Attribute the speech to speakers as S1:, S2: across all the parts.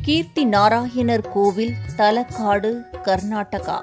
S1: கீர்த்தி நாராயணர் கோவில் தலக்காடு கர்நாடகா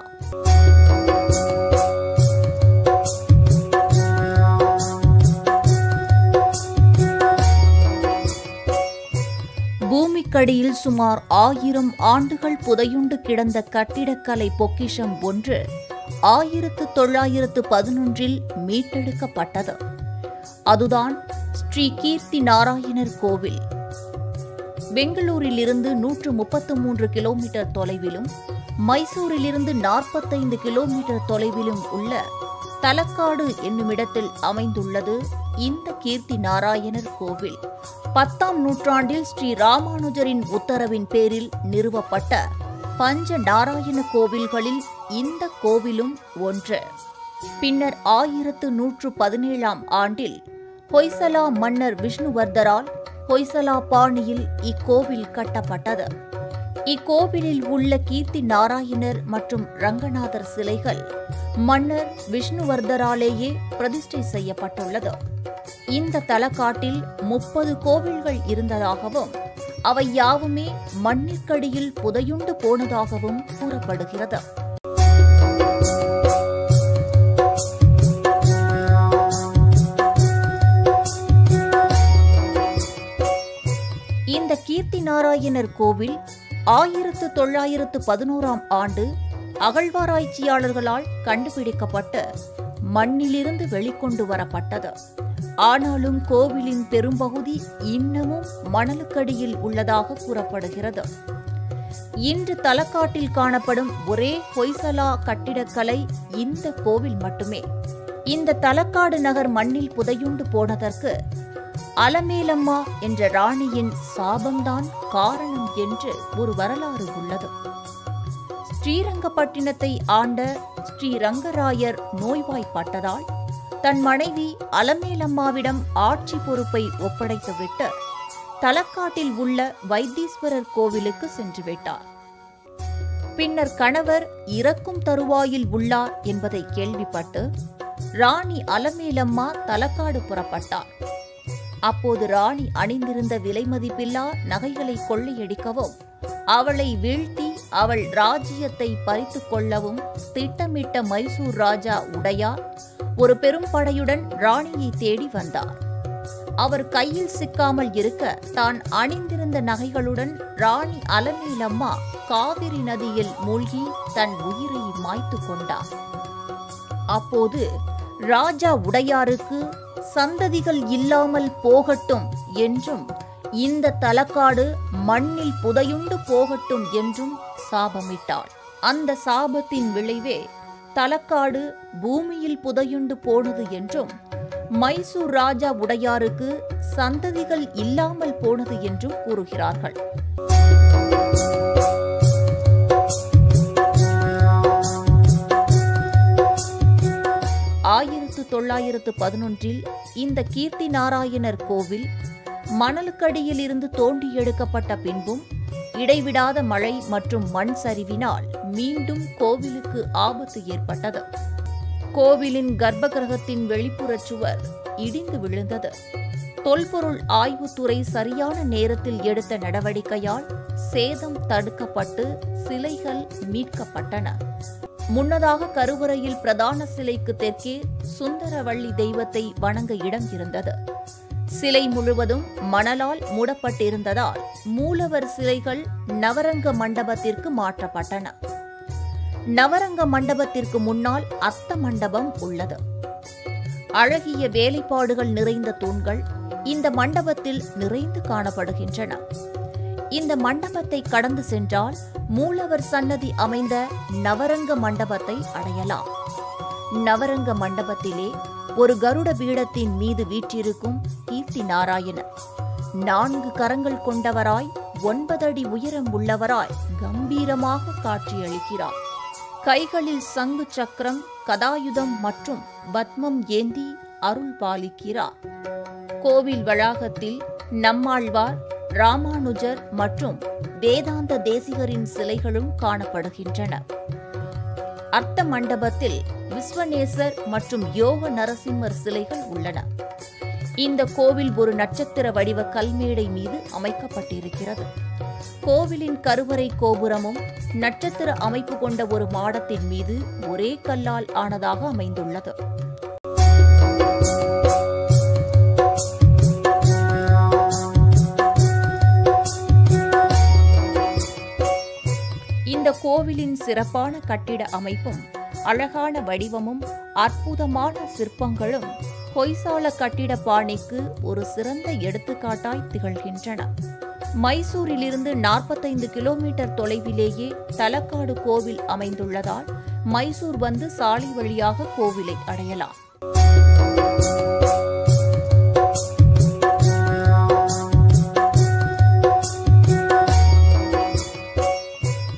S1: பூமிக்கடியில் சுமார் ஆயிரம் ஆண்டுகள் புதையுண்டு கிடந்த கட்டிடக்கலை பொக்கிஷம் ஒன்று ஆயிரத்து தொள்ளாயிரத்து பதினொன்றில் மீட்டெடுக்கப்பட்டது அதுதான் ஸ்ரீ கீர்த்தி நாராயணர் கோவில் பெங்களூரிலிருந்து நூற்று முப்பத்து மூன்று கிலோமீட்டர் தொலைவிலும் மைசூரிலிருந்து நாற்பத்தைந்து கிலோமீட்டர் தொலைவிலும் உள்ள தலக்காடு என்னுமிடத்தில் அமைந்துள்ளது இந்த கீர்த்தி நாராயணர் கோவில் பத்தாம் நூற்றாண்டில் ஸ்ரீ ராமானுஜரின் உத்தரவின் பேரில் நிறுவப்பட்ட பஞ்ச நாராயண கோவில்களில் இந்த கோவிலும் ஒன்று பின்னர் ஆயிரத்து நூற்று பதினேழாம் ஆண்டில் ஹொய்சலா மன்னர் விஷ்ணுவர்தரால் ஹொய்சலா பாணியில் இக்கோவில் கட்டப்பட்டது இக்கோவிலில் உள்ள கீர்த்தி நாராயணர் மற்றும் ரங்கநாதர் சிலைகள் மன்னர் விஷ்ணுவர்தராலேயே பிரதிஷ்டை செய்யப்பட்டுள்ளது இந்த தலக்காட்டில் முப்பது கோவில்கள் இருந்ததாகவும் அவை யாவுமே மண்ணிற்கடியில் புதையுண்டு போனதாகவும் கூறப்படுகிறது இந்த கீர்த்தி நாராயணர் கோவில் ஆயிரத்து தொள்ளாயிரத்து பதினோராம் ஆண்டு அகழ்வாராய்ச்சியாளர்களால் கண்டுபிடிக்கப்பட்டு மண்ணிலிருந்து வெளிக்கொண்டு வரப்பட்டது ஆனாலும் கோவிலின் பெரும்பகுதி இன்னமும் மணலுக்கடியில் உள்ளதாக கூறப்படுகிறது இன்று தலக்காட்டில் காணப்படும் ஒரே ஹொய்சலா கட்டிடக்கலை இந்த கோவில் மட்டுமே இந்த தலக்காடு நகர் மண்ணில் புதையுண்டு போனதற்கு அலமேலம்மா என்ற ராணியின் சாபம்தான் காரணம் என்று ஒரு வரலாறு உள்ளது ஸ்ரீரங்கப்பட்டினத்தை ஆண்ட ஸ்ரீரங்கராயர் நோய்வாய்ப்பட்டதால் தன் மனைவி அலமேலம்மாவிடம் ஆட்சி பொறுப்பை ஒப்படைத்துவிட்டு தலக்காட்டில் உள்ள வைத்தீஸ்வரர் கோவிலுக்கு சென்று விட்டார் பின்னர் கணவர் இறக்கும் தருவாயில் உள்ளார் என்பதை கேள்விப்பட்டு ராணி அலமேலம்மா தலக்காடு புறப்பட்டார் அப்போது ராணி அணிந்திருந்த விலைமதிப்பில்லா நகைகளை கொள்ளையடிக்கவும் அவளை வீழ்த்தி அவள் ராஜ்யத்தை பறித்துக் கொள்ளவும் திட்டமிட்ட மைசூர் ராஜா உடையார் ஒரு பெரும் படையுடன் ராணியை தேடி வந்தார் அவர் கையில் சிக்காமல் இருக்க தான் அணிந்திருந்த நகைகளுடன் ராணி அலமேலம்மா காவிரி நதியில் மூழ்கி தன் உயிரை மாய்த்து கொண்டார் அப்போது ராஜா உடையாருக்கு சந்ததிகள் இல்லாமல் போகட்டும் என்றும் இந்த தலக்காடு மண்ணில் புதையுண்டு போகட்டும் என்றும் சாபமிட்டாள் அந்த சாபத்தின் விளைவே தலக்காடு பூமியில் புதையுண்டு போனது என்றும் மைசூர் ராஜா உடையாருக்கு சந்ததிகள் இல்லாமல் போனது என்றும் கூறுகிறார்கள் ஆயிரத்து தொள்ளாயிரத்து பதினொன்றில் இந்த கீர்த்தி நாராயணர் கோவில் மணலுக்கடியில் இருந்து தோண்டி எடுக்கப்பட்ட பின்பும் இடைவிடாத மழை மற்றும் மண் சரிவினால் மீண்டும் கோவிலுக்கு ஆபத்து ஏற்பட்டது கோவிலின் கர்ப்பகிரகத்தின் வெளிப்புறச் சுவர் இடிந்து விழுந்தது தொல்பொருள் ஆய்வுத்துறை சரியான நேரத்தில் எடுத்த நடவடிக்கையால் சேதம் தடுக்கப்பட்டு சிலைகள் மீட்கப்பட்டன முன்னதாக கருவறையில் பிரதான சிலைக்கு தெற்கே சுந்தரவள்ளி தெய்வத்தை வணங்க இடம் இருந்தது சிலை முழுவதும் மணலால் மூடப்பட்டிருந்ததால் மூலவர் சிலைகள் நவரங்க மண்டபத்திற்கு மாற்றப்பட்டன நவரங்க மண்டபத்திற்கு முன்னால் அத்த மண்டபம் உள்ளது அழகிய வேலைப்பாடுகள் நிறைந்த தூண்கள் இந்த மண்டபத்தில் நிறைந்து காணப்படுகின்றன இந்த மண்டபத்தை கடந்து சென்றால் மூலவர் சன்னதி அமைந்த நவரங்க மண்டபத்தை அடையலாம் நவரங்க மண்டபத்திலே ஒரு கருட பீடத்தின் மீது வீற்றிருக்கும் கீர்த்தி நாராயணர் நான்கு கரங்கள் கொண்டவராய் ஒன்பது அடி உயரம் உள்ளவராய் கம்பீரமாக காட்சியளிக்கிறார் கைகளில் சங்கு சக்கரம் கதாயுதம் மற்றும் பத்மம் ஏந்தி அருள் பாலிக்கிறார் கோவில் வளாகத்தில் நம்மாழ்வார் ராமானுஜர் மற்றும் வேதாந்த தேசிகரின் சிலைகளும் காணப்படுகின்றன அர்த்த மண்டபத்தில் விஸ்வநேசர் மற்றும் யோக நரசிம்மர் சிலைகள் உள்ளன இந்த கோவில் ஒரு நட்சத்திர வடிவ கல்மேடை மீது அமைக்கப்பட்டிருக்கிறது கோவிலின் கருவறை கோபுரமும் நட்சத்திர அமைப்பு கொண்ட ஒரு மாடத்தின் மீது ஒரே கல்லால் ஆனதாக அமைந்துள்ளது இந்த கோவிலின் சிறப்பான கட்டிட அமைப்பும் அழகான வடிவமும் அற்புதமான சிற்பங்களும் ஹொய்சால கட்டிட பாணிக்கு ஒரு சிறந்த எடுத்துக்காட்டாய் திகழ்கின்றன மைசூரிலிருந்து நாற்பத்தைந்து கிலோமீட்டர் தொலைவிலேயே தலக்காடு கோவில் அமைந்துள்ளதால் மைசூர் வந்து சாலை வழியாக கோவிலை அடையலாம்